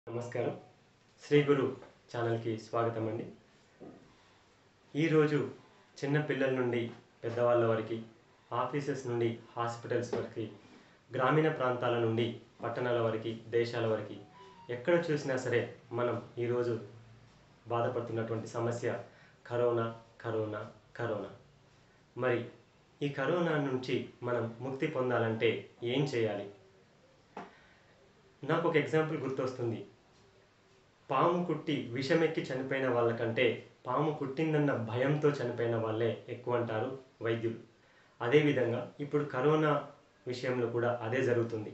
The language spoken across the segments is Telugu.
నమస్కారం శ్రీ గురు ఛానల్కి స్వాగతం అండి ఈరోజు చిన్న పిల్లల నుండి పెద్దవాళ్ళ వరకు ఆఫీసెస్ నుండి హాస్పిటల్స్ వరకు గ్రామీణ ప్రాంతాల నుండి పట్టణాల వరకు దేశాల వరకు ఎక్కడ చూసినా సరే మనం ఈరోజు బాధపడుతున్నటువంటి సమస్య కరోనా కరోనా కరోనా మరి ఈ కరోనా నుంచి మనం ముక్తి పొందాలంటే ఏం చేయాలి నాకు ఒక ఎగ్జాంపుల్ గుర్తొస్తుంది పాము కుట్టి విషమెక్కి చనిపోయిన వాళ్ళకంటే పాము కుట్టిందన్న భయంతో చనిపోయిన వాళ్ళే ఎక్కువ అంటారు వైద్యులు అదేవిధంగా ఇప్పుడు కరోనా విషయంలో కూడా అదే జరుగుతుంది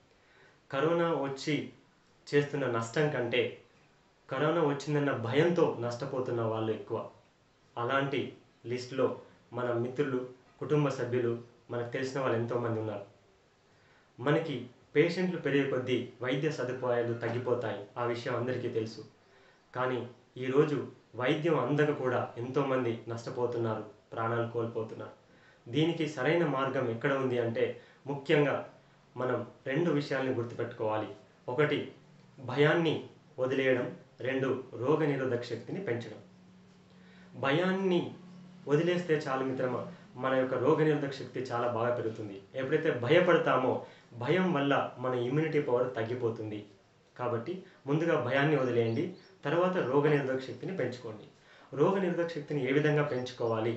కరోనా వచ్చి చేస్తున్న నష్టం కంటే కరోనా వచ్చిందన్న భయంతో నష్టపోతున్న వాళ్ళు ఎక్కువ అలాంటి లిస్టులో మన మిత్రులు కుటుంబ సభ్యులు మనకు తెలిసిన వాళ్ళు ఎంతోమంది ఉన్నారు మనకి పేషెంట్లు పెరిగే కొద్దీ వైద్య సదుపాయాలు తగ్గిపోతాయి ఆ విషయం అందరికీ తెలుసు కానీ ఈరోజు వైద్యం అందక కూడా ఎంతోమంది నష్టపోతున్నారు ప్రాణాలు కోల్పోతున్నారు దీనికి సరైన మార్గం ఎక్కడ ఉంది అంటే ముఖ్యంగా మనం రెండు విషయాల్ని గుర్తుపెట్టుకోవాలి ఒకటి భయాన్ని వదిలేయడం రెండు రోగ నిరోధక శక్తిని పెంచడం భయాన్ని వదిలేస్తే చాలు మిత్రమా మన యొక్క రోగనిరోధక శక్తి చాలా బాగా పెరుగుతుంది ఎప్పుడైతే భయపడతామో భయం వల్ల మన ఇమ్యూనిటీ పవర్ తగ్గిపోతుంది కాబట్టి ముందుగా భయాన్ని వదిలేయండి తర్వాత రోగనిరోధక శక్తిని పెంచుకోండి రోగనిరోధక శక్తిని ఏ విధంగా పెంచుకోవాలి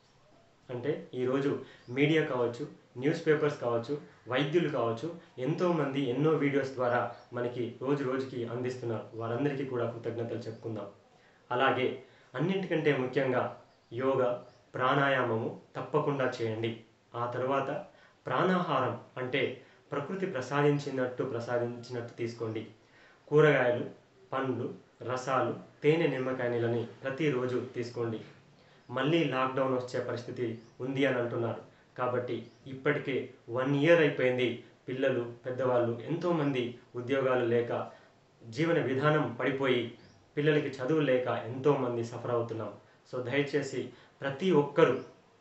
అంటే ఈరోజు మీడియా కావచ్చు న్యూస్ పేపర్స్ కావచ్చు వైద్యులు కావచ్చు ఎంతోమంది ఎన్నో వీడియోస్ ద్వారా మనకి రోజు రోజుకి అందిస్తున్నారు వారందరికీ కూడా కృతజ్ఞతలు చెప్పుకుందాం అలాగే అన్నింటికంటే ముఖ్యంగా యోగా ప్రాణాయామము తప్పకుండా చేయండి ఆ తర్వాత ప్రాణాహారం అంటే ప్రకృతి ప్రసాదించినట్టు ప్రసాదించినట్టు తీసుకోండి కూరగాయలు పండ్లు రసాలు తేనె నిమ్మకాయ నీళ్ళని ప్రతిరోజు తీసుకోండి మళ్ళీ లాక్డౌన్ వచ్చే పరిస్థితి ఉంది అని అంటున్నారు కాబట్టి ఇప్పటికే వన్ ఇయర్ అయిపోయింది పిల్లలు పెద్దవాళ్ళు ఎంతోమంది ఉద్యోగాలు లేక జీవన విధానం పడిపోయి పిల్లలకి చదువు లేక ఎంతోమంది సఫర్ అవుతున్నాం సో దయచేసి ప్రతి ఒక్కరూ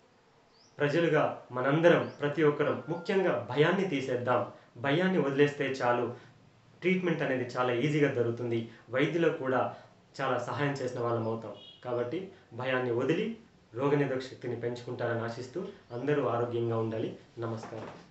ప్రజలుగా మనందరం ప్రతి ఒక్కరం ముఖ్యంగా భయాన్ని తీసేద్దాం భయాన్ని వదిలేస్తే చాలు ట్రీట్మెంట్ అనేది చాలా ఈజీగా జరుగుతుంది వైద్యులకు కూడా చాలా సహాయం చేసిన వాళ్ళం అవుతాం కాబట్టి భయాన్ని వదిలి రోగనిరోధక శక్తిని పెంచుకుంటారని ఆశిస్తూ అందరూ ఆరోగ్యంగా ఉండాలి నమస్కారం